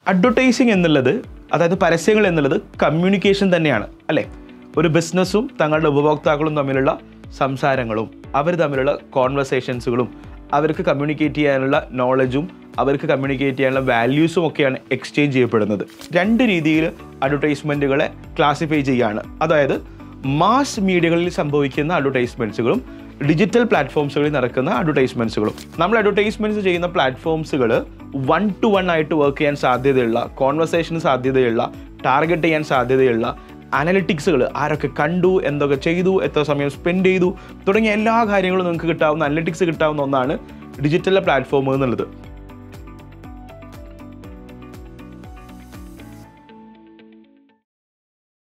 advertising എന്നുള്ളത് അതായത് പരസ്യങ്ങൾ എന്നുള്ളത് കമ്മ്യൂണിക്കേഷൻ തന്നെയാണ് അല്ലേ ഒരു ബിസിനസ്സും തങ്ങളുടെ ഉപഭോക്താക്കളും തമ്മിലുള്ള സംസാരങ്ങളും അവർ തമ്മിലുള്ള കോൺവെർസേഷൻസുകളും അവർക്ക് കമ്മ്യൂണിക്കേറ്റ് ചെയ്യാനുള്ള നോളജും അവർക്ക് കമ്മ്യൂണിക്കേറ്റ് ചെയ്യാനുള്ള വാല്യൂസും ഒക്കെയാണ് എക്സ്ചേഞ്ച് ചെയ്യപ്പെടുന്നത് രണ്ട് രീതിയിൽ അഡ്വർടൈസ്മെൻറ്റുകളെ ക്ലാസിഫൈ ചെയ്യുകയാണ് അതായത് മാസ് മീഡിയകളിൽ സംഭവിക്കുന്ന അഡ്വർടൈസ്മെൻറ്റ്സുകളും ഡിജിറ്റൽ പ്ലാറ്റ്ഫോംസുകളിൽ നടക്കുന്ന അഡ്വർടൈസ്മെൻറ്റ്സുകളും നമ്മൾ അഡ്വർടൈസ്മെൻറ്റ്സ് ചെയ്യുന്ന പ്ലാറ്റ്ഫോംസുകൾ വൺ ടു വൺ ആയിട്ട് വർക്ക് ചെയ്യാൻ സാധ്യതയുള്ള കോൺവെർസേഷന് സാധ്യതയുള്ള ടാർഗറ്റ് ചെയ്യാൻ സാധ്യതയുള്ള അനലിറ്റിക്സുകൾ ആരൊക്കെ കണ്ടു എന്തൊക്കെ ചെയ്തു എത്ര സമയം സ്പെൻഡ് ചെയ്തു തുടങ്ങിയ എല്ലാ കാര്യങ്ങളും നിങ്ങൾക്ക് കിട്ടാവുന്ന അനലിറ്റിക്സ് കിട്ടാവുന്ന ഒന്നാണ് ഡിജിറ്റൽ പ്ലാറ്റ്ഫോം എന്നുള്ളത്